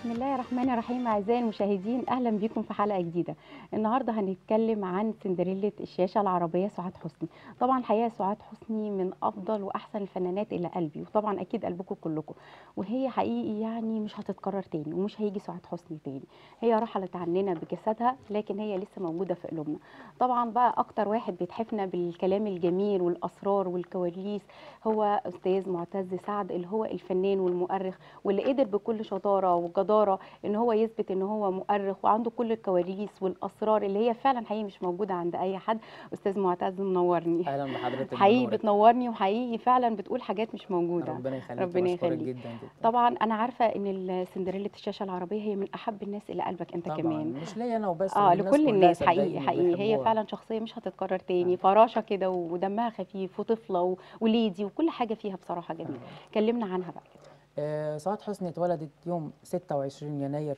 بسم الله الرحمن الرحيم اعزائي المشاهدين اهلا بكم في حلقه جديده النهارده هنتكلم عن سندريلا الشاشه العربيه سعاد حسني طبعا الحقيقه سعاد حسني من افضل واحسن الفنانات الى قلبي وطبعا اكيد قلبكم كلكم وهي حقيقي يعني مش هتتكرر تاني ومش هيجي سعاد حسني تاني هي رحلت عننا بجسدها لكن هي لسه موجوده في قلوبنا طبعا بقى اكتر واحد بيتحفنا بالكلام الجميل والاسرار والكواليس هو استاذ معتز سعد اللي هو الفنان والمؤرخ واللي قدر بكل شطاره وجداره ان هو يثبت ان هو مؤرخ وعنده كل الكواليس والاسرار اللي هي فعلا حقيقي مش موجوده عند اي حد استاذ معتز منورني اهلا بحضرتك حقيقي منورك. بتنورني وحقيقي فعلا بتقول حاجات مش موجوده ربنا يخليك ربنا وبشكرك يخليك. جدا جدا طبعا انا عارفه ان السندريلا الشاشه العربيه هي من احب الناس الى قلبك انت طبعا كمان مش ليا انا وبس اه الناس لكل كلها الناس صدقني حقيقي حقيقي هي بيحبوها. فعلا شخصيه مش هتتكرر تاني آه. فراشه كده ودمها خفيف وطفله و- وليدي وكل حاجه فيها بصراحه جميله كلمنا عنها بقى كده آه، سعاد حسني اتولدت يوم 26 يناير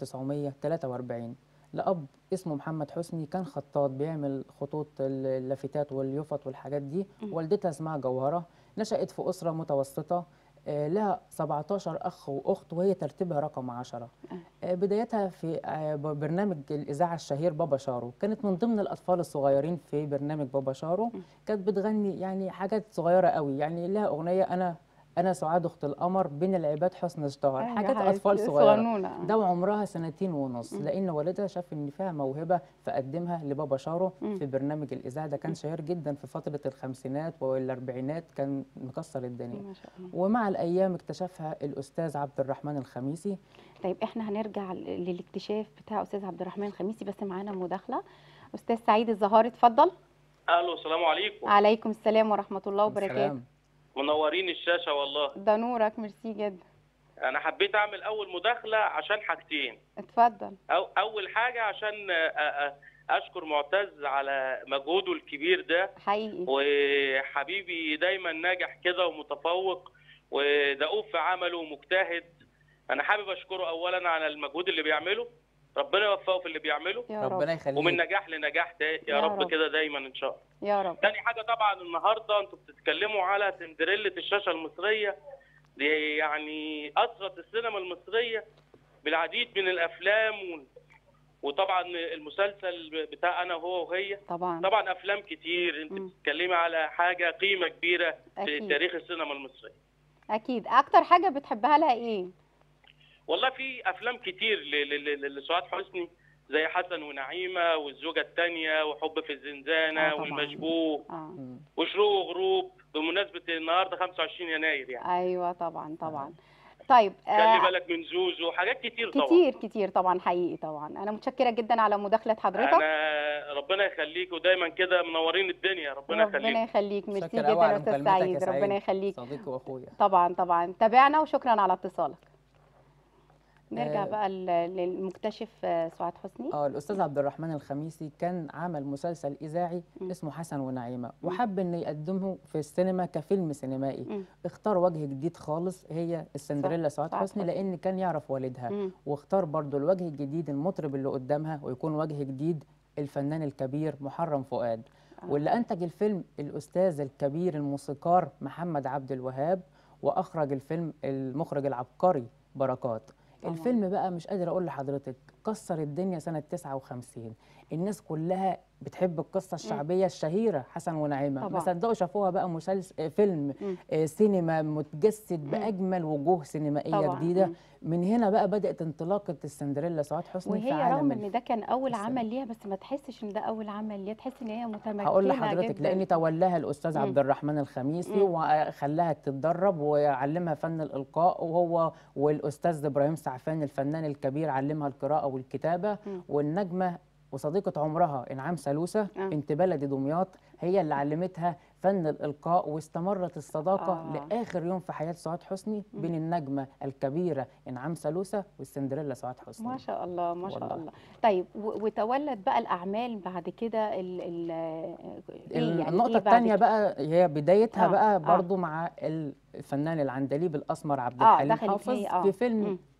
1943 لأب اسمه محمد حسني كان خطاط بيعمل خطوط ال- اللافتات واليوفط والحاجات دي مم. والدتها اسمها جوهرة نشأت في أسرة متوسطة آه، لها 17 أخ وأخت وهي ترتيبها رقم 10 آه، بدايتها في آه، ب- برنامج الإذاعة الشهير بابا شارو كانت من ضمن الأطفال الصغيرين في برنامج بابا شارو كانت بتغني يعني حاجات صغيرة قوي يعني لها أغنية أنا أنا سعاد أخت القمر بين العباد حسن اشتهر أيوة حاجات حبيبتي، أطفال صغيرة صغنونه ده وعمرها سنتين ونص مم. لان والدها شاف ان فيها موهبه فقدمها لبابا شارو مم. في برنامج الاذاعه ده كان شهير جدا في فتره الخمسينات والاربعينات كان مكسر الدنيا ما شاء الله ومع الايام اكتشفها الاستاذ عبد الرحمن الخميسي طيب احنا هنرجع ل- للاكتشاف بتاع استاذ عبد الرحمن الخميسي بس معانا مداخله استاذ سعيد الزهار اتفضل الو السلام عليكم عليكم السلام ورحمه الله وبركاته السلام. منورين الشاشه والله ده نورك ميرسي جدا انا حبيت اعمل اول مداخله عشان حاجتين اتفضل أو اول حاجه عشان آه، آه، اشكر معتز على مجهوده الكبير ده حقيقي وحبيبي دايما ناجح كده ومتفوق ودؤوب في عمله ومجتهد انا حابب اشكره اولا على المجهود اللي بيعمله ربنا يوفقه في اللي بيعمله يا ربنا رب يخليك ومن نجاح لنجاح تا- يا, يا رب, رب. كده دايما ان شاء الله يا رب تاني حاجة طبعا النهاردة انتوا بتتكلموا على سندريلا الشاشة المصرية دي يعني أسرت السينما المصرية بالعديد من الأفلام و- وطبعا المسلسل بتاع أنا وهو وهي طبعا طبعا أفلام كتير أنت مم. بتتكلمي على حاجة قيمة كبيرة في أكيد. تاريخ السينما المصرية اكيد اكتر حاجه بتحبها لها ايه والله في أفلام كتير ل- ل- ل- لسعاد حسني زي حسن ونعيمة والزوجة الثانية وحب في الزنزانة آه طبعاً. والمشبوه اه مم. وشروق وغروب بمناسبة النهاردة 25 يناير يعني ايوه طبعا طبعا طيب خلي آه بالك من زوزو حاجات كتير طبعا كتير كتير طبعا حقيقي طبعا انا متشكره جدا على مداخله حضرتك انا ربنا يخليك ودايما كده منورين الدنيا ربنا ربنا يخليك يخليك ميرسي شكرا جدا قوي يا على استاذ مكالمتك سعيد يا سعيد ربنا يخليك صديقي واخويا طبعا طبعا تابعنا وشكرا على اتصالك نرجع آه. بقى ل- للمكتشف آه، سعاد حسني اه الاستاذ عبد الرحمن الخميسي كان عمل مسلسل اذاعي مم. اسمه حسن ونعيمه وحب انه يقدمه في السينما كفيلم سينمائي مم. اختار وجه جديد خالص هي السندريلا سعاد سعاد حسني حسني. لان كان يعرف والدها مم. واختار برضو الوجه الجديد المطرب اللي قدامها ويكون وجه جديد الفنان الكبير محرم فؤاد آه. واللي انتج الفيلم الاستاذ الكبير الموسيقار محمد عبد الوهاب واخرج الفيلم المخرج العبقري بركات طبعاً. الفيلم بقى مش قادر اقول لحضرتك كسر الدنيا سنه 59 الناس كلها بتحب القصه الشعبيه الشهيره حسن ونعيمه ما طبعاً. صدقوا شافوها بقى مسلسل فيلم مم. آه، سينما متجسد باجمل وجوه سينمائيه طبعاً. جديده مم. من هنا بقى بدات انطلاقه السندريلا سعاد حسني في وهي عالم رغم الف- ان ده كان اول السينما. عمل ليها بس ما تحسش ان ده اول عمل ليها تحس ان هي متمكنه هقول لحضرتك جدا لان تولاها الاستاذ مم. عبد الرحمن الخميسي مم. وخلاها تتدرب وعلمها فن الالقاء وهو والاستاذ ابراهيم سعفان الفنان الكبير علمها القراءه والكتابه مم. والنجمه وصديقه عمرها انعام سلوسه آه. بنت بلدي دمياط هي اللي علمتها فن الالقاء واستمرت الصداقه آه. لاخر يوم في حياه سعاد حسني بين النجمه الكبيره انعام سلوسه والسندريلا سعاد حسني ما شاء الله ما شاء والله. الله طيب و- وتولد بقى الاعمال بعد كده ال ال إيه يعني النقطة إيه بعد الثانية كده؟ بقى هي بدايتها آه، بقى آه. برضو مع الفنان العندليب الأسمر عبد اه الحليم دخلت حافظ هي اه في فيلم مم.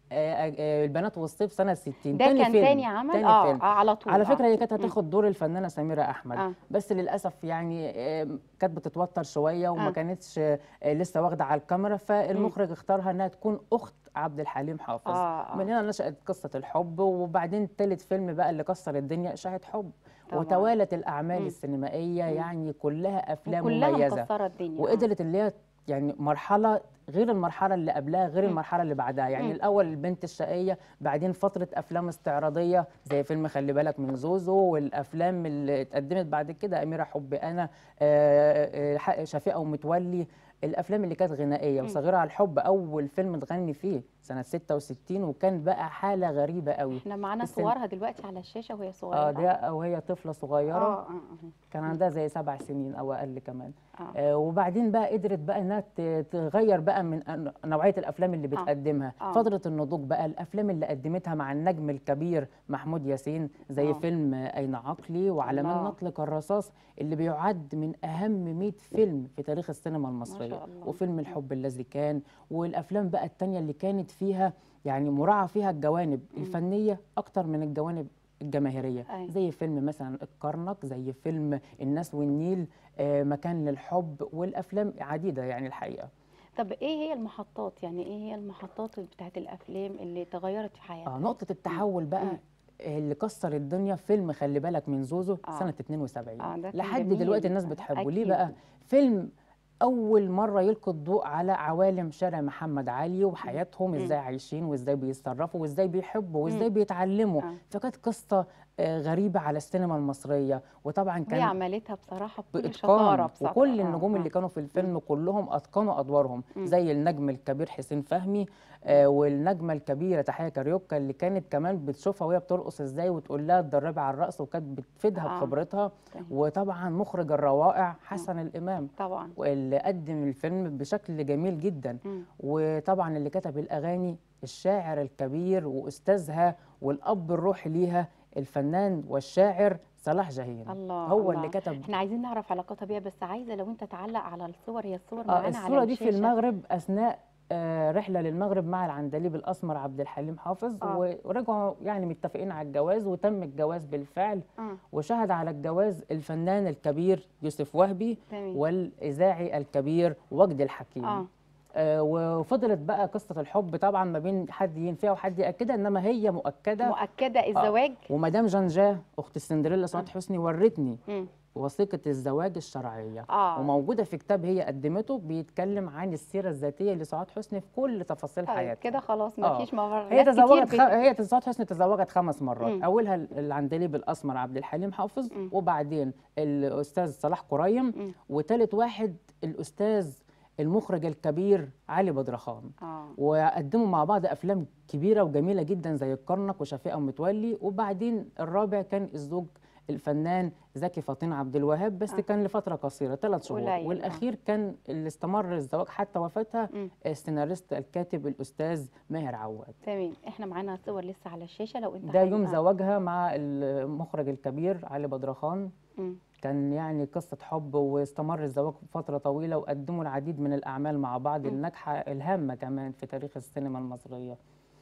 آه، آه، البنات والصيف سنه 60 ده كان فيلم. تاني عمل تاني اه فيلم. آه، على طول على آه. فكره هي كانت مم. هتاخد دور الفنانه سميره احمد آه. بس للاسف يعني آه، كانت بتتوتر شويه وما آه. كانتش آه، لسه واخده على الكاميرا فالمخرج اختارها انها تكون اخت عبد الحليم حافظ آه، آه. من هنا نشأت قصة الحب وبعدين تالت فيلم بقى اللي كسر الدنيا إشاعة حب طبعاً. وتوالت الأعمال مم. السينمائية مم. يعني كلها أفلام وكلها مميزة مكسره الدنيا آه. وقدرت اللي هي يعني مرحلة غير المرحلة اللي قبلها غير مم. المرحلة اللي بعدها يعني مم. الأول البنت الشقية بعدين فترة أفلام استعراضية زي فيلم خلي بالك من زوزو والأفلام اللي اتقدمت بعد كده أميرة حب أنا آه، آه، حق شفيقة ومتولي الأفلام اللي كانت غنائية مم. وصغيرة على الحب أول فيلم اتغني فيه سنة 66 وكان بقى حالة غريبة قوي احنا معانا السن- صورها دلوقتي على الشاشه وهي صغيره اه ده وهي طفلة صغيرة اه اه كان عندها زي سبع سنين او اقل كمان اه آه وبعدين بقى قدرت بقى انها ت- تغير بقى من أن- نوعيه الافلام اللي بتقدمها آه. فتره النضوج بقى الافلام اللي قدمتها مع النجم الكبير محمود ياسين زي آه. فيلم اين عقلي وعلى من الله. نطلق الرصاص اللي بيعد من اهم 100 فيلم في تاريخ السينما شاء المصريه الله. وفيلم الحب الذي كان والافلام بقى التانية اللي كانت فيها يعني مراعى فيها الجوانب مم. الفنيه اكتر من الجوانب الجماهيريه أيوة. زي فيلم مثلا الكرنك زي فيلم الناس والنيل آه، مكان للحب والافلام عديده يعني الحقيقه طب ايه هي المحطات يعني ايه هي المحطات بتاعت الافلام اللي تغيرت في حياتك آه نقطه التحول بقى مم. اللي كسر الدنيا فيلم خلي بالك من زوزو آه. سنه 72 آه، ده كان لحد جميل. دلوقتي الناس بتحبه ليه أكيد. بقى فيلم اول مره يلقي الضوء على عوالم شارع محمد علي وحياتهم مم. ازاي عايشين وازاي بيتصرفوا وازاي بيحبوا وازاي مم. بيتعلموا آه. فكانت قصه آه، غريبه على السينما المصريه وطبعا هي كان عملتها بصراحه بكل شطاره بإتقان بصراحه وكل آه، النجوم آه. اللي كانوا في الفيلم كلهم أتقنوا أدوارهم مم. زي النجم الكبير حسين فهمي آه والنجمة الكبيرة تحية كاريوكا اللي كانت كمان بتشوفها وهي بترقص ازاي وتقول لها اتدربي على الرقص وكانت بتفيدها آه. بخبرتها طيب. وطبعا مخرج الروائع حسن الإمام طبعا واللي قدم الفيلم بشكل جميل جدا مم. وطبعا اللي كتب الأغاني الشاعر الكبير وأستاذها والأب الروحي ليها الفنان والشاعر صلاح جاهين الله هو الله. اللي كتب احنا عايزين نعرف علاقتها بيها بس عايزه لو انت تعلق على الصور هي الصور اه معانا على الصورة دي في الشاشة. المغرب أثناء آه، رحلة للمغرب مع العندليب الأسمر عبد الحليم حافظ آه. ورجعوا يعني متفقين على الجواز وتم الجواز بالفعل اه وشهد على الجواز الفنان الكبير يوسف وهبي تمام والإذاعي الكبير وجدي الحكيم اه آه وفضلت بقى قصة الحب طبعا ما بين حد ينفيها وحد يأكدها إنما هي مؤكدة مؤكده الزواج ومدام جنجاه أخت السندريلا سعاد آه. حسني ورتني مم. وثيقة الزواج الشرعية اه وموجودة في كتاب هي قدمته بيتكلم عن السيرة الذاتية لسعاد حسني في كل تفاصيل طيب حياتها كده خلاص آه. مفيش مفر هي ناس تزوجت كتير خ... بت- هي سعاد حسني تزوجت خمس مرات مم. اولها العندليب الاسمر عبد الحليم حافظ مم. وبعدين الاستاذ صلاح قريم مم. وثالث واحد الاستاذ المخرج الكبير علي بدرخان اه وقدموا مع بعض افلام كبيره وجميله جدا زي الكرنك وشفيقه ومتولي وبعدين الرابع كان الزوج الفنان زكي فطين عبد الوهاب بس آه. كان لفتره قصيره ثلاث شهور قليل، آه. والاخير كان اللي استمر الزواج حتى وفاتها مم. السيناريست الكاتب الاستاذ ماهر عواد تمام احنا معانا صور لسه على الشاشه لو انت ده حابب- يوم آه. زواجها مع المخرج الكبير علي بدرخان مم. كان يعني قصة حب واستمر الزواج فترة طويلة وقدموا العديد من الأعمال مع بعض مم. الناجحة الهامة كمان في تاريخ السينما المصرية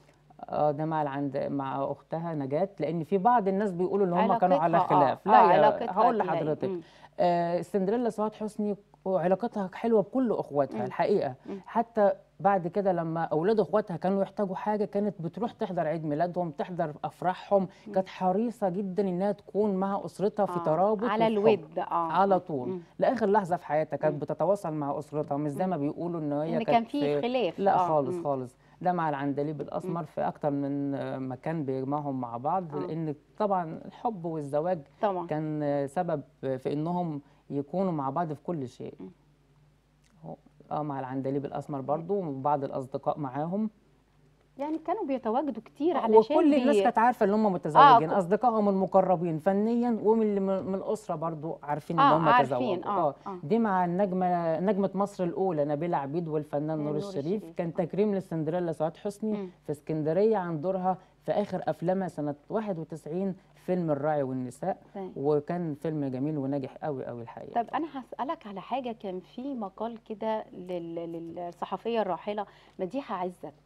اه ده مع العند مع اختها نجاة لان في بعض الناس بيقولوا ان هم كانوا على علاقتها- آه، خلاف آه، لا علاقتها يا هقول قليل. لحضرتك مم. آه سندريلا سعاد حسني وعلاقتها حلوه بكل اخواتها مم. الحقيقه مم. حتى بعد كده لما اولاد اخواتها كانوا يحتاجوا حاجه كانت بتروح تحضر عيد ميلادهم تحضر افراحهم مم. كانت حريصه جدا انها تكون مع اسرتها في آه، ترابط على وفي حب. الود اه على طول مم. لاخر لحظه في حياتها كانت مم. بتتواصل مع اسرتها مش زي مم. ما بيقولوا ان هي ان كانت كان في خلاف لا آه، خالص مم. خالص ده مع العندليب الاسمر في اكتر من آه، مكان بيجمعهم مع بعض آه. لان طبعا الحب والزواج طبعا كان آه، سبب في انهم يكونوا مع بعض في كل شيء مم. هو- اه مع العندليب الاسمر برضو وبعض الاصدقاء معاهم يعني كانوا بيتواجدوا كتير علشان وكل الناس بي- كانت عارفه ان هم متزوجين ك- اصدقائهم المقربين فنيا ومن اللي من من الاسره برضو عارفين ان اه هم عارفين تزوجوا اه اه دي مع النجمه نجمه مصر الاولى نبيله عبيد والفنان نور نور الشريف الشريف، كان آه. تكريم لسندريلا سعاد حسني مم. في اسكندريه عن دورها في اخر افلامها سنه 91 فيلم الراعي والنساء طيب. وكان فيلم جميل وناجح قوي قوي الحقيقه طب انا هسالك على حاجه كان في مقال كده لل- للصحفيه الراحله مديحه عزت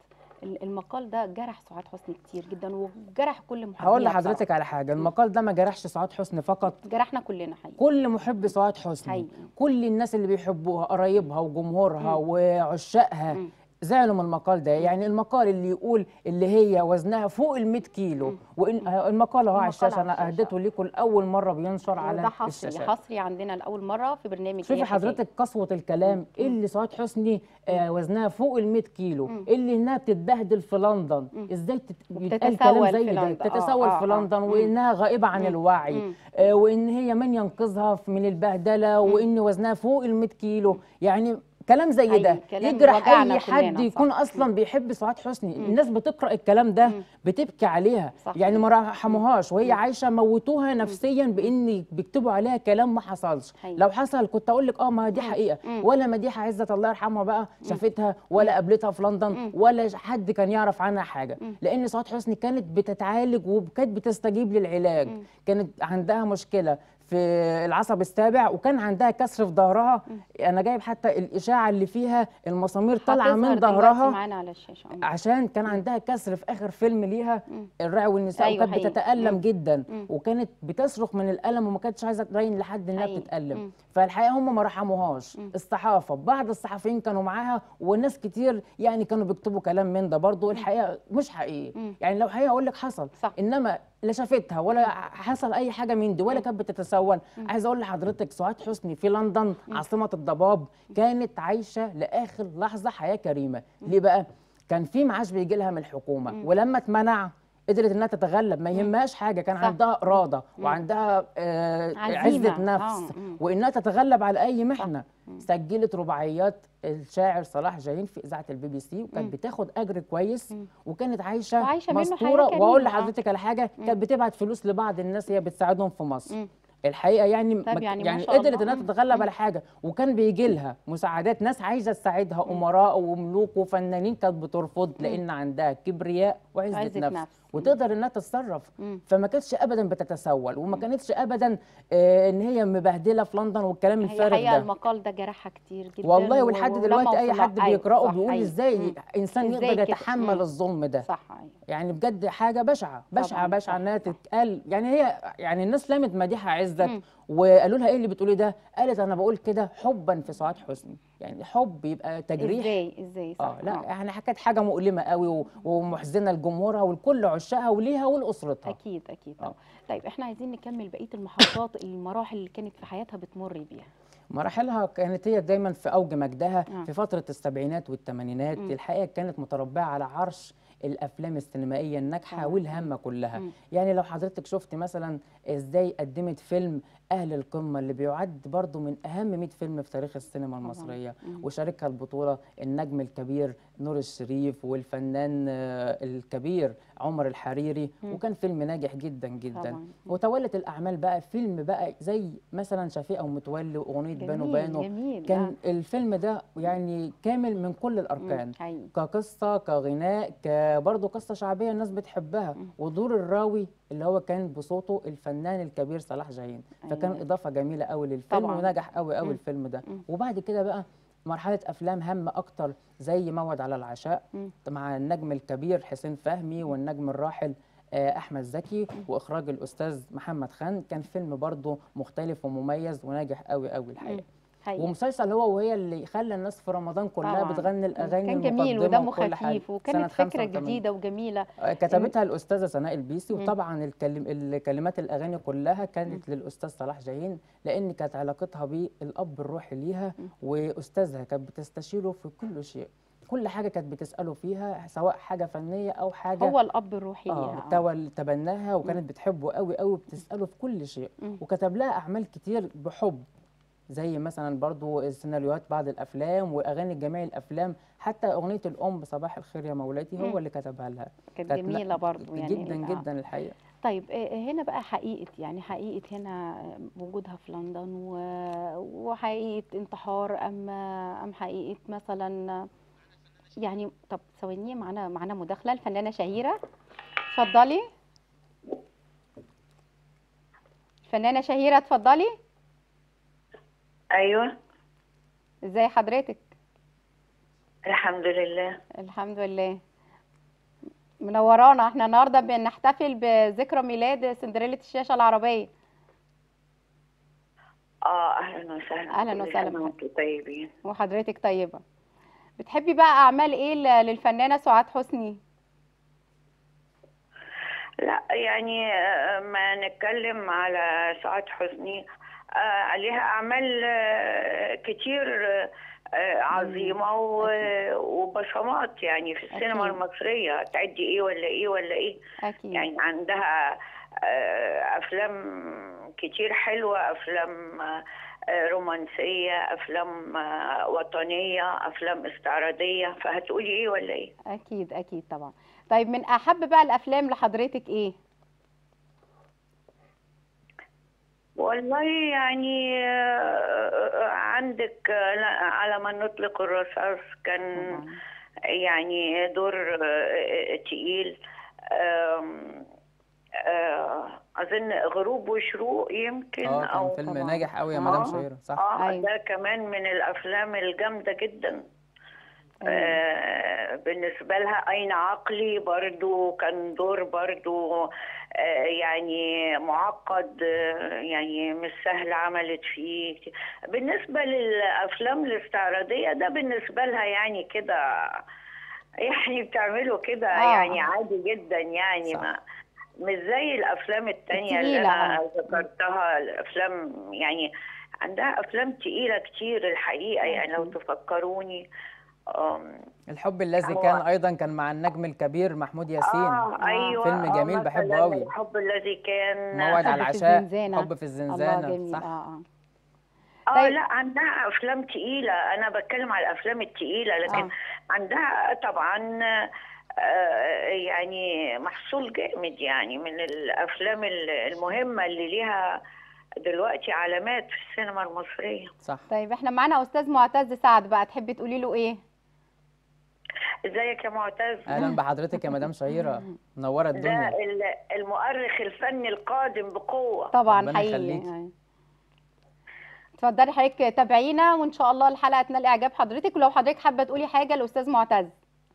ال- المقال ده جرح سعاد حسني كتير جدا وجرح كل محبيها هقول بصراحة. لحضرتك على حاجه المقال ده ما جرحش سعاد حسني فقط جرحنا كلنا حقيقي كل محب سعاد حسني حقيقي كل الناس اللي بيحبوها قرايبها وجمهورها وعشاقها مم. زعلوا من المقال ده يعني المقال اللي يقول اللي هي وزنها فوق ال 100 كيلو مم. وإن آه، المقال اهو على المقال الشاشه على انا الشاشة. اهدته ليكم لاول مره بينشر وده على حصري الشاشه حصري عندنا لاول مره في برنامج شوفي إيه الحكاية. حضرتك قسوة الكلام إيه اللي سعاد حسني آه وزنها فوق ال 100 كيلو مم. إيه اللي انها بتتبهدل في لندن مم. ازاي تت... وبتتسول يتقال كلام في زي ده لندن. آه، تتسول آه، في آه. لندن مم. وانها غائبة عن مم. الوعي مم. آه وان هي من ينقذها من البهدلة وان وزنها فوق ال 100 كيلو يعني كلام زي ده حقيقي، كلام يجرح وجعنا اي حد كلنا، يكون صح. اصلا بيحب سعاد حسني مم. الناس بتقرا الكلام ده مم. بتبكي عليها صح. يعني ما رحموهاش وهي مم. عايشه موتوها نفسيا بان بيكتبوا عليها كلام ما حصلش حقيقي. لو حصل كنت اقول لك اه ما دي مم. حقيقه مم. ولا مديحه عزت الله يرحمها بقى شافتها ولا قابلتها في لندن مم. ولا حد كان يعرف عنها حاجه مم. لان سعاد حسني كانت بتتعالج وكانت بتستجيب للعلاج مم. كانت عندها مشكله في العصب السابع وكان عندها كسر في ظهرها انا جايب حتى الاشاعه اللي فيها المسامير طالعه هتظهر من دلوقتي ظهرها معانا على الشاشه آه. عشان كان عندها كسر في اخر فيلم ليها مم. الرعي والنساء أيوة وكانت حقيقي. بتتالم مم. جدا مم. وكانت بتصرخ من الالم وما كانتش عايزه تبين لحد انها حقيقي. بتتالم مم. فالحقيقه هم ما رحموهاش مم. الصحافه بعض الصحفيين كانوا معاها وناس كتير يعني كانوا بيكتبوا كلام من ده برضه الحقيقه مش حقيقي مم. يعني لو حقيقه اقول لك حصل صح. انما لا شافتها ولا حصل اي حاجه من دي ولا كانت بتتسول عايزه اقول لحضرتك سعاد حسني في لندن عاصمه الضباب كانت عايشه لاخر لحظه حياه كريمه ليه بقى كان في معاش بيجي لها من الحكومه ولما اتمنع قدرت انها تتغلب ما يهمهاش حاجه كان صح. عندها اراده وعندها آه عزيمة. عزه نفس آه، مم. وانها تتغلب على اي محنه سجلت رباعيات الشاعر صلاح جاهين في اذاعه البي بي سي وكانت بتاخد اجر كويس مم. وكانت عايشه, وعايشة منه مستوره حياة واقول كريمة، آه. لحضرتك على حاجه كانت بتبعت فلوس لبعض الناس هي بتساعدهم في مصر مم. الحقيقه يعني طب ما- يعني ما يعني شاء قدرت الله. انها مم. تتغلب على حاجه وكان بيجي لها مساعدات ناس عايزه تساعدها امراء وملوك وفنانين كانت بترفض لان عندها كبرياء وعزه وعزة نفس, نفس. وتقدر انها تتصرف مم. فما كانتش ابدا بتتسول وما كانتش ابدا آه، ان هي مبهدله في لندن والكلام هي الفارغ حقيقه ده المقال ده جرحها كتير جدا والله و- ولحد ولما دلوقتي اي وصلها- حد أيوة، بيقراه صح، بيقول أيوة. ازاي مم. انسان إزاي يقدر كده؟ يتحمل مم. الظلم ده صح ايوه يعني بجد حاجه بشعه بشعه طبعاً، بشعه صح، انها صح. تتقال يعني هي يعني الناس لمت مديحه عزت مم. وقالوا لها ايه اللي بتقولي ده قالت انا بقول كده حبا في سعاد حسني يعني حب يبقى تجريح ازاي ازاي صح اه لا يعني كانت حاجه مؤلمه قوي و- ومحزنه لجمهورها ولكل عشاقها وليها ولاسرتها اكيد اكيد آه. طبعا طيب احنا عايزين نكمل بقيه المحطات المراحل اللي كانت في حياتها بتمر بيها مراحلها كانت هي دايما في اوج مجدها آه. في فتره السبعينات والثمانينات مم. الحقيقه كانت متربعه على عرش الافلام السينمائيه الناجحه طبعاً. والهامه كلها مم. يعني لو حضرتك شفت مثلا ازاي قدمت فيلم اهل القمه اللي بيعد برضو من اهم 100 فيلم في تاريخ السينما المصريه مم. وشاركها البطوله النجم الكبير نور الشريف والفنان آه، الكبير عمر الحريري مم. وكان فيلم ناجح جدا جدا طبعاً. وتولت الاعمال بقى فيلم بقى زي مثلا شفيقه ومتولي واغنيه بانو جميل بانو جميل كان الفيلم ده يعني كامل من كل الاركان مم. حقيقي كقصه كغناء كبرضه قصه شعبيه الناس بتحبها مم. ودور الراوي اللي هو كان بصوته الفنان الكبير صلاح جاهين فكان أيوة. اضافه جميله قوي للفيلم طبعاً. ونجح قوي قوي مم. الفيلم ده مم. وبعد كده بقى مرحله افلام هامه اكتر زي موعد على العشاء مم. مع النجم الكبير حسين فهمي والنجم الراحل آه، احمد زكي واخراج الاستاذ محمد خان كان فيلم برضه مختلف ومميز وناجح قوي قوي الحقيقه حقيقي ومسلسل هو وهي اللي خلى الناس في رمضان كلها طبعاً. بتغني الاغاني كان جميل المقدمة ودمه وكل حاجة. خفيف سنة وكانت فكره 85. جديده وجميله آه، كتبتها الاستاذه سناء البيسي مم. وطبعا الكلم... الكلمات الاغاني كلها كانت للاستاذ صلاح جاهين لان كانت علاقتها بالاب الروحي ليها مم. واستاذها كانت بتستشيره في كل شيء كل حاجه كانت بتساله فيها سواء حاجه فنيه او حاجه هو الاب الروحي اه ليها. تول- تبناها وكانت بتحبه قوي قوي وبتساله في كل شيء مم. وكتب لها اعمال كتير بحب زي مثلا برضو السيناريوهات بعض الافلام واغاني جميع الافلام حتى اغنيه الام صباح الخير يا مولاتي مم. هو اللي كتبها لها كانت كانت لا- جميله برضو يعني جدا آه. جدا الحقيقه طيب آه، هنا بقى حقيقة يعني حقيقة هنا وجودها في لندن و- وحقيقة انتحار أم أم حقيقة مثلا يعني طب ثواني معانا معانا مداخلة الفنانة شهيرة اتفضلي الفنانة شهيرة اتفضلي ايوه ازاي حضرتك الحمد لله الحمد لله منورانا احنا النهارده بنحتفل بذكرى ميلاد سندريلا الشاشه العربيه اه اهلا وسهلا أهلاً كل وسهلا سنة وانتم طيبين وحضرتك طيبه بتحبي بقى اعمال ايه ل- للفنانه سعاد حسني لا يعني آه، ما نتكلم على سعاد حسني آه، عليها اعمال آه، كتير آه، آه، عظيمه و- وبصمات يعني في السينما أكيد. المصريه تعدي ايه ولا ايه ولا ايه اكيد يعني عندها آه، افلام كتير حلوه افلام آه، رومانسيه افلام آه، وطنيه افلام استعراضيه فهتقولي ايه ولا ايه اكيد اكيد طبعا طيب من احب بقى الافلام لحضرتك ايه والله يعني آه، عندك آه، لا، على ما نطلق الرصاص كان طبعا يعني دور آه، تقيل آم، آه، اظن غروب وشروق يمكن اه كان او فيلم طبعاً. ناجح قوي يا آه. مدام شهيرة صح اه أيوة. ده كمان من الافلام الجامده جدا أيوة. آه بالنسبه لها اين عقلي برضو كان دور برضو آه يعني معقد آه يعني مش سهل عملت فيه بالنسبه للافلام الاستعراضيه ده بالنسبه لها يعني كده يعني بتعمله كده آه. يعني عادي جدا يعني صح. ما مش زي الافلام التانية اللي التقيلة، انا آه. ذكرتها الافلام يعني عندها افلام تقيله كتير الحقيقه يعني لو أكيد. تفكروني أم، الحب الذي هو- كان ايضا كان مع النجم الكبير محمود ياسين اه ايوه فيلم آه، جميل بحبه مثلاً قوي. الحب الذي كان موعد حب على في العشاء الزنزانة. حب في الله الزنزانة جميل صح اه اه اه طيب. لا عندها افلام تقيله انا بتكلم على الافلام التقيله لكن آه. عندها طبعا آه، يعني محصول جامد يعني من الافلام المهمه اللي ليها دلوقتي علامات في السينما المصريه صح طيب احنا معانا استاذ معتز سعد بقى تحبي تقولي له ايه ازيك يا معتز اهلا بحضرتك يا مدام شهيرة منورة ده الدنيا ال- المؤرخ الفني القادم بقوه طبعا ربنا حقيقي يخليكي. يعني. اتفضلي حضرتك تابعينا وان شاء الله الحلقه تنال اعجاب حضرتك ولو حضرتك حابه تقولي حاجه لاستاذ معتز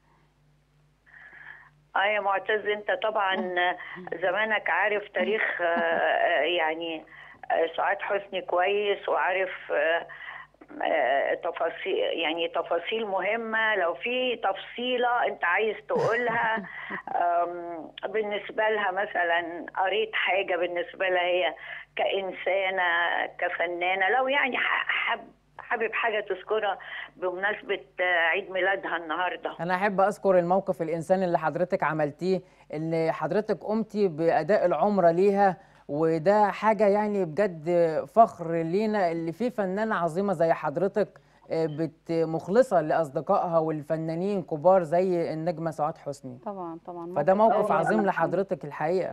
اه يا معتز انت طبعا زمانك عارف تاريخ آه، آه، يعني آه، سعاد حسني كويس وعارف آه، آه، تفاصيل يعني تفاصيل مهمة لو في تفصيلة انت عايز تقولها آم، بالنسبة لها مثلا قريت حاجة بالنسبة لها هي كإنسانة كفنانة لو يعني ح- حب حابب حاجة تذكرها بمناسبة آه، عيد ميلادها النهاردة انا احب اذكر الموقف الانساني اللي حضرتك عملتيه ان حضرتك قمتي باداء العمره ليها وده حاجه يعني بجد فخر لينا اللي فيه فنانه عظيمه زي حضرتك آه، بت مخلصه لاصدقائها والفنانين كبار زي النجمه سعاد حسني طبعا طبعا فده موقف طبعاً. عظيم لحضرتك الحقيقه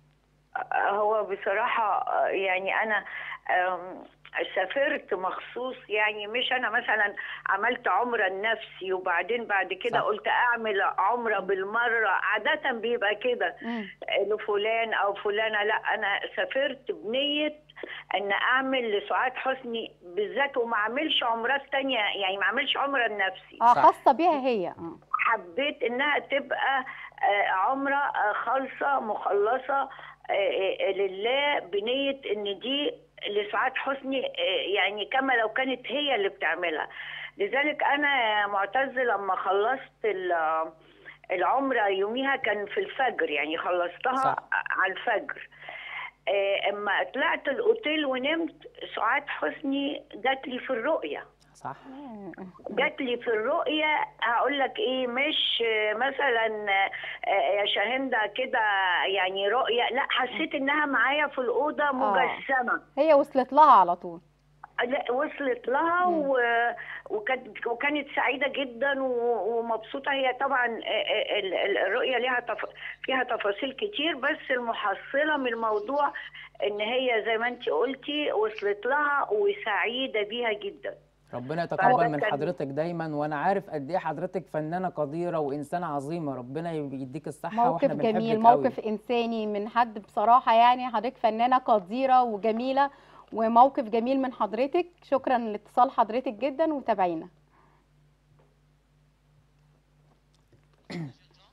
هو بصراحة آه، يعني أنا آم، سافرت مخصوص يعني مش أنا مثلا عملت عمرة لنفسي وبعدين بعد كده صح. قلت أعمل عمرة بالمرة عادة بيبقى كده مم. لفلان أو فلانة لا أنا سافرت بنية أن أعمل لسعاد حسني بالذات وما أعملش عمرات تانية يعني ما أعملش عمرة لنفسي اه صح. خاصه بيها هي اه حبيت انها تبقى آه، عمره آه، خالصه مخلصه آه، آه، لله بنيه ان دي لسعاد حسني آه، يعني كما لو كانت هي اللي بتعملها لذلك انا يا معتز لما خلصت ال- العمره يوميها كان في الفجر يعني خلصتها صح. على الفجر آه، اما طلعت الاوتيل ونمت سعاد حسني جات لي في الرؤيه صح جات لي في الرؤية هقول لك ايه مش آه، مثلا آه، يا شاهندة كده يعني رؤية لا حسيت انها معايا في الأوضة مجسمة هي وصلت لها على طول لا وصلت لها مم. و... وكانت وكانت سعيدة جدا و... ومبسوطة هي طبعا آه، آه، ال- ال- الرؤية ليها تف... فيها تفاصيل كتير بس المحصلة من الموضوع ان هي زي ما انت قلتي وصلت لها وسعيدة بيها جدا ربنا يتقبل من كان- حضرتك دايما وانا عارف قد ايه حضرتك فنانه قديره وانسانه عظيمه ربنا يديك الصحه موقف واحنا بنحبك جميل قوي. موقف انساني من حد بصراحه يعني حضرتك فنانه قديره وجميله وموقف جميل من حضرتك شكرا لاتصال حضرتك جدا وتابعينا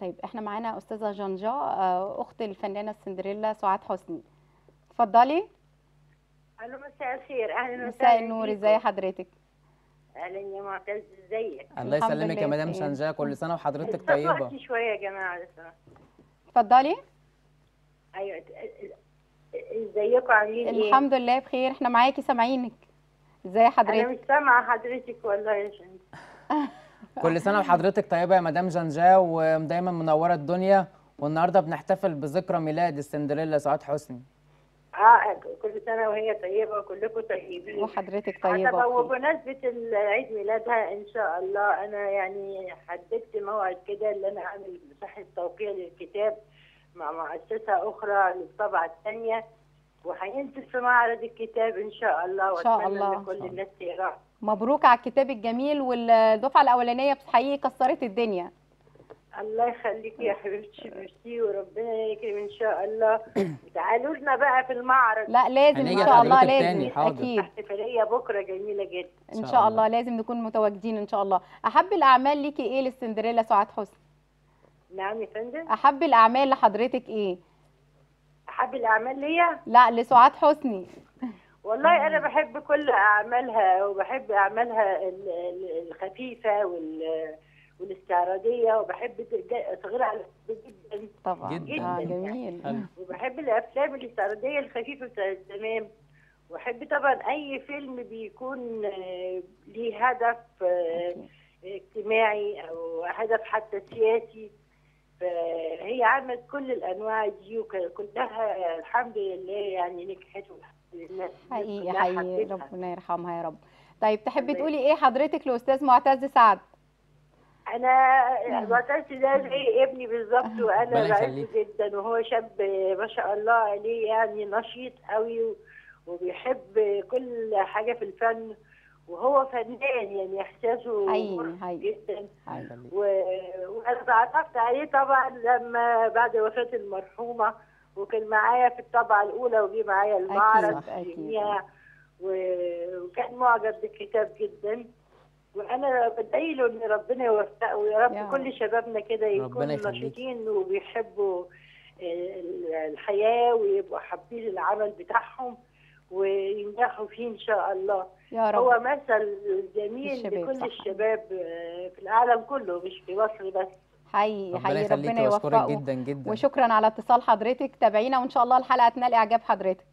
طيب احنا معانا استاذه جانجا آه، اخت الفنانه السندريلا سعاد حسني اتفضلي الو مساء الخير اهلا وسهلا مساء النور بيكم. ازي حضرتك اهلا يا معتز ازيك الله الحمد يسلمك لله يا مدام بخير. شنجاه كل سنه وحضرتك طيبه وقتي شويه يا جماعه لو سمحت. اتفضلي ايوه ت- ازيكم عاملين ايه الحمد لله بخير احنا معاكي سامعينك ازي انا حضرتك مش سامعه حضرتك والله يا شمس كل سنه وحضرتك طيبه يا مدام جنجاه ودايما منوره الدنيا والنهارده بنحتفل بذكرى ميلاد السندريلا سعاد حسني اه كل سنه وهي طيبه وكلكم طيبين وحضرتك طب طيبه بخير. وبمناسبة عيد ميلادها إن شاء الله أنا يعني حددت موعد كده اللي أنا أعمل مساحة توقيع للكتاب مع مؤسسة أخرى للطبعة الثانية وهينزل في معرض الكتاب إن شاء الله إن شاء وأتمنى الله. إن كل الناس تقراه مبروك على الكتاب الجميل والدفعه الاولانيه بس حقيقي كسرت الدنيا الله يخليك يا حبيبتي ميرسي وربنا يكرم إن شاء الله تعالوا لنا بقى في المعرض لا لازم ان هنيجي شاء الله لحضرتك لازم تاني، حاضر. اكيد احتفالية بكرة جميلة جدا ان شاء شاء الله. الله لازم نكون متواجدين ان شاء الله احب الاعمال ليكي ايه للسندريلا سعاد حسني نعم يا فندم احب الاعمال لحضرتك ايه أحب الأعمال ليا لا لسعاد حسني والله انا بحب كل اعمالها وبحب اعمالها ال- ال- الخفيفه وال والاستعراضيه وبحب تج- صغيرة على القلب جدا طبعا جداً. آه جميل حلو. وبحب الافلام الاستعراضيه الخفيفه بتاعت زمان وبحب طبعا اي فيلم بيكون آه، ليه هدف آه، أكيد. اجتماعي او هدف حتى سياسي فهي عملت كل الانواع دي وكلها الحمد لله يعني نجحت والحمد لله الناس حقيقي كلها حقيقي حبتها. ربنا يرحمها يا رب طيب تحبي الله تقولي ايه حضرتك لاستاذ معتز سعد انا معتز ده زي ابني بالظبط ربنا وانا بعزه يخليك. جدا وهو شاب ما شاء الله عليه يعني نشيط قوي و- وبيحب كل حاجه في الفن وهو فنان يعني احساسه حقيقي مرهف حقيقي جدا حقيقي. يخليك. و... وانا تعرفت عليه طبعا لما بعد وفاه المرحومه وكان معايا في الطبعه الاولى وجي معايا المعرض أكيد، أكيد. يوميها و- وكان معجب بالكتاب جدا وانا بدعي له ان ربنا يوفقه ويا رب يا كل شبابنا كده ربنا يكونوا يخليك. نشيطين وبيحبوا آه، الحياه ويبقوا حابين العمل بتاعهم وينجحوا فيه ان شاء الله يا رب هو مثل جميل للشباب، لكل صح. الشباب آه، في العالم كله مش في مصر بس حقيقي ربنا حقيقي يخليك ربنا واشكرك يوفقه جدا جدا وشكرا على اتصال حضرتك تابعينا وان شاء الله الحلقه تنال اعجاب حضرتك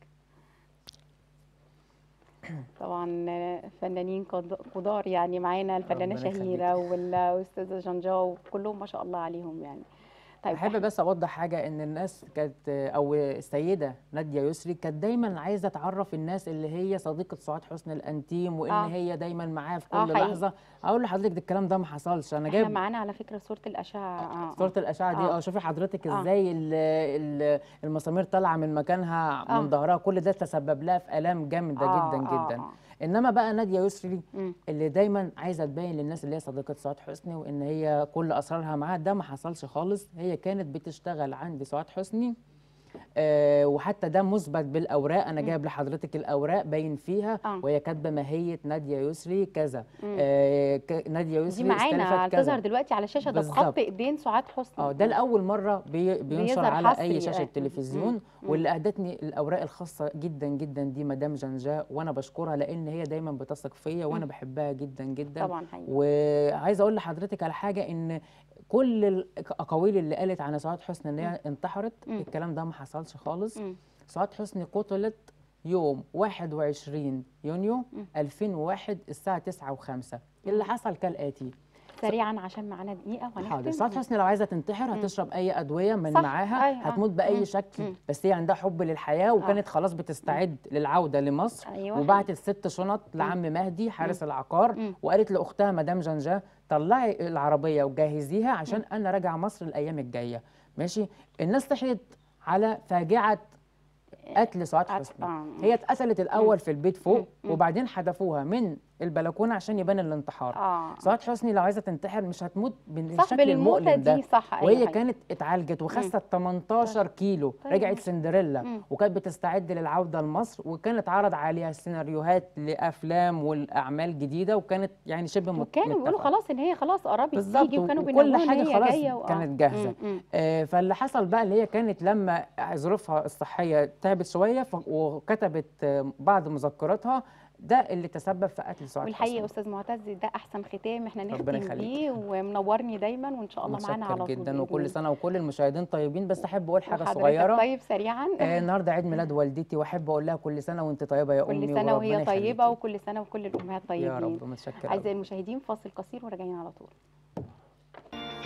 طبعا فنانين قد- كبار يعني معانا الفنانه ربنا شهيره والاستاذه جنجاو كلهم ما شاء الله عليهم يعني طيب احب بس اوضح حاجه ان الناس كانت او السيده ناديه يسري كانت دايما عايزه تعرف الناس اللي هي صديقه سعاد حسني الانتيم وان آه. هي دايما معاها في كل آه، حقيقي. لحظه اقول لحضرتك ده الكلام ده ما حصلش انا احنا جايب معانا على فكره صوره الاشعه آه. صورة الأشعة دي آه. اه شوفي حضرتك آه. ازاي ال- ال- المسامير طالعة من مكانها آه. من ظهرها كل ده تسبب لها في آلام جامدة آه، جدا آه، جدا آه. انما بقى نادية يسري مم. اللي دايما عايزة تبين للناس اللي هي صديقة سعاد حسني وان هي كل اسرارها معاها ده ما حصلش خالص هي كانت بتشتغل عند سعاد حسني آه وحتى ده مثبت بالاوراق انا جايب لحضرتك الاوراق باين فيها آه. وهي كاتبه ماهيه ناديه يسري كذا مم. آه ك- ناديه دي يسري معانا استلفت كذا تظهر دلوقتي على الشاشه ده بخط بالظبط. ايدين سعاد حسني اه ده لاول مره بي بينشر بيظهر على حصري، اي شاشه آه. تلفزيون مم. واللي اهدتني الاوراق الخاصه جدا جدا دي مدام جنجاء وانا بشكرها لان هي دايما بتثق فيا وانا بحبها جدا جدا طبعا حقيقي وعايزه اقول لحضرتك على حاجه ان كل الاقاويل اللي قالت عن سعاد حسني ان هي انتحرت مم. الكلام ده ما حصلش خالص مم. سعاد حسني قتلت يوم 21 يونيو مم. 2001 الساعه 9 و5 اللي حصل كالاتي سريعا عشان معانا دقيقه حاضر وهنختم سعاد حسني لو عايزه تنتحر هتشرب اي ادويه من صح، معاها أيوة، آه. هتموت باي مم. شكل مم. بس هي عندها حب للحياه وكانت خلاص بتستعد للعوده لمصر أيوة، وبعتت ست شنط لعم مهدي حارس العقار مم. وقالت لاختها مدام جنجا طلعي العربيه وجهزيها عشان انا راجعه مصر الايام الجايه ماشي الناس صحيت على فاجعه قتل سعاد قتل- حسني آه. هي اتقتلت الاول في البيت فوق مم. وبعدين حدفوها من البلكونه عشان يبان الانتحار اه سعاد حسني لو عايزه تنتحر مش هتموت صح بالشكل بالموتة المؤلم ده دي صح أيوة وهي حقيقي. كانت اتعالجت وخست 18 كيلو طيب رجعت ماشي. سندريلا مم. وكانت بتستعد للعوده لمصر وكانت عرض عليها سيناريوهات لافلام والاعمال جديده وكانت يعني شبه مت- وكانوا بيقولوا متفقة. خلاص ان هي خلاص قربت بالظبط تيجي وكانوا وكل بينوهوا ان حاجه هي خلاص جايه وآه. كانت جاهزه مم، مم. آه، فاللي حصل بقى اللي هي كانت لما ظروفها الصحيه تعبت شويه ف- وكتبت آه، بعض مذكراتها ده اللي تسبب في قتل سعاد والحقيقه يا حسني استاذ معتز ده احسن ختام احنا ربنا نختم يخليك. بيه ومنورني دايما وان شاء الله معانا متشكر على طول جدا بإذن وكل الله. سنه وكل المشاهدين طيبين بس احب اقول حاجه وحضرتك صغيره طيب سريعا آه، النهارده عيد ميلاد والدتي واحب اقول لها كل سنه وانت طيبه يا امي كل سنه وهي وربنا طيبه يخليكي. وكل سنه وكل الامهات طيبين يا رب متشكر أوي. اعزائي المشاهدين فاصل قصير وراجعين على طول